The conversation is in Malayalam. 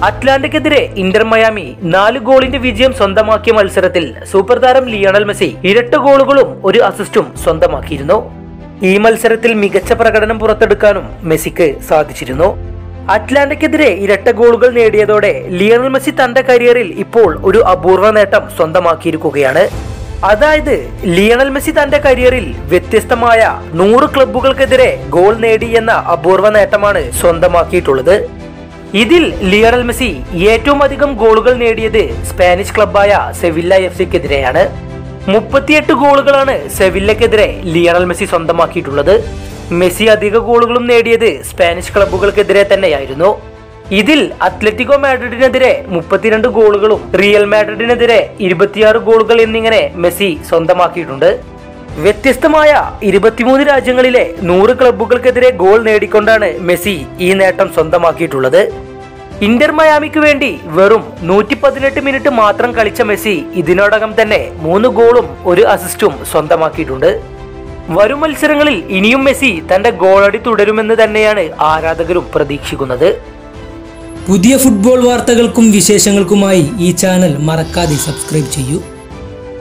അറ്റ്ലാന്റിക്കെതിരെ ഇന്റർ മയാമി നാല് ഗോളിന്റെ വിജയം സ്വന്തമാക്കിയ മത്സരത്തിൽ സൂപ്പർ താരം ലിയണൽ മെസ്സി ഇരട്ട ഗോളുകളും ഒരു അസിസ്റ്റും സ്വന്തമാക്കിയിരുന്നു ഈ മത്സരത്തിൽ മികച്ച പ്രകടനം പുറത്തെടുക്കാനും മെസ്സിക്ക് സാധിച്ചിരുന്നു അറ്റ്ലാന്റിക്കെതിരെ ഇരട്ട ഗോളുകൾ നേടിയതോടെ ലിയണൽ മെസ്സി തന്റെ കരിയറിൽ ഇപ്പോൾ ഒരു അപൂർവ നേട്ടം സ്വന്തമാക്കിയിരിക്കുകയാണ് അതായത് ലിയണൽ മെസ്സി തന്റെ കരിയറിൽ വ്യത്യസ്തമായ നൂറ് ക്ലബ്ബുകൾക്കെതിരെ ഗോൾ നേടി എന്ന അപൂർവ നേട്ടമാണ് സ്വന്തമാക്കിയിട്ടുള്ളത് ഇതിൽ ലിയണൽ മെസ്സി ഏറ്റവും അധികം ഗോളുകൾ നേടിയത് സ്പാനിഷ് ക്ലബ്ബായ സെവില്ല എഫ് സിക്കെതിരെയാണ് മുപ്പത്തിയെട്ട് ഗോളുകളാണ് സെവില്ലക്കെതിരെ ലിയണൽ മെസ്സി സ്വന്തമാക്കിയിട്ടുള്ളത് മെസ്സി അധിക ഗോളുകളും നേടിയത് സ്പാനിഷ് ക്ലബ്ബുകൾക്കെതിരെ തന്നെയായിരുന്നു ഇതിൽ അത്ലറ്റിക്കോ മാഡ്രിഡിനെതിരെ മുപ്പത്തിരണ്ട് ഗോളുകളും റിയൽ മാഡ്രിഡിനെതിരെ ഇരുപത്തിയാറ് ഗോളുകൾ എന്നിങ്ങനെ മെസ്സി സ്വന്തമാക്കിയിട്ടുണ്ട് വ്യത്യസ്തമായ ഇരുപത്തിമൂന്ന് രാജ്യങ്ങളിലെ നൂറ് ക്ലബ്ബുകൾക്കെതിരെ ഗോൾ നേടിക്കൊണ്ടാണ് മെസ്സി ഈ നേട്ടം സ്വന്തമാക്കിയിട്ടുള്ളത് ഇന്റർ മയാമിക്ക് വേണ്ടി വെറും നൂറ്റി പതിനെട്ട് മിനിറ്റ് മാത്രം കളിച്ച മെസ്സി ഇതിനോടകം തന്നെ മൂന്ന് ഗോളും ഒരു അസിസ്റ്റും സ്വന്തമാക്കിയിട്ടുണ്ട് വരും മത്സരങ്ങളിൽ ഇനിയും മെസ്സി തന്റെ ഗോളടി തുടരുമെന്ന് തന്നെയാണ് ആരാധകരും പ്രതീക്ഷിക്കുന്നത് പുതിയ ഫുട്ബോൾ വാർത്തകൾക്കും വിശേഷങ്ങൾക്കുമായി ഈ ചാനൽ മറക്കാതെ സബ്സ്ക്രൈബ് ചെയ്യൂ